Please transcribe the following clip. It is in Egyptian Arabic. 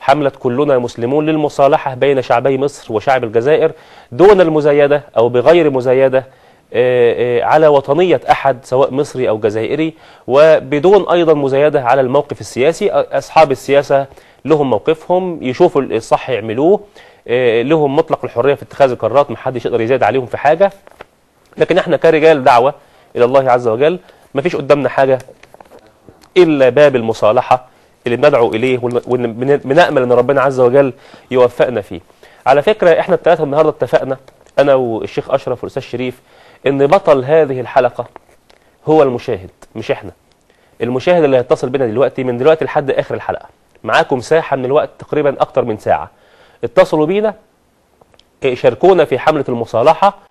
حملة كلنا مسلمون للمصالحة بين شعبي مصر وشعب الجزائر دون المزايدة أو بغير مزايدة آه، آه، على وطنية أحد سواء مصري أو جزائري وبدون أيضا مزايدة على الموقف السياسي أصحاب السياسة لهم موقفهم يشوفوا الصح يعملوه آه، لهم مطلق الحرية في اتخاذ القرارات محدش يقدر يزايد عليهم في حاجة لكن احنا كرجال دعوة إلى الله عز وجل مفيش قدامنا حاجة إلا باب المصالحة اللي بندعو إليه وبنأمل أن ربنا عز وجل يوفقنا فيه على فكرة احنا الثلاثة النهاردة اتفقنا أنا والشيخ أشرف والأستاذ شريف ان بطل هذه الحلقة هو المشاهد مش احنا المشاهد اللي هيتصل بنا دلوقتي من دلوقتي لحد اخر الحلقة معاكم ساحة من الوقت تقريبا اكتر من ساعة اتصلوا بينا شاركونا في حملة المصالحة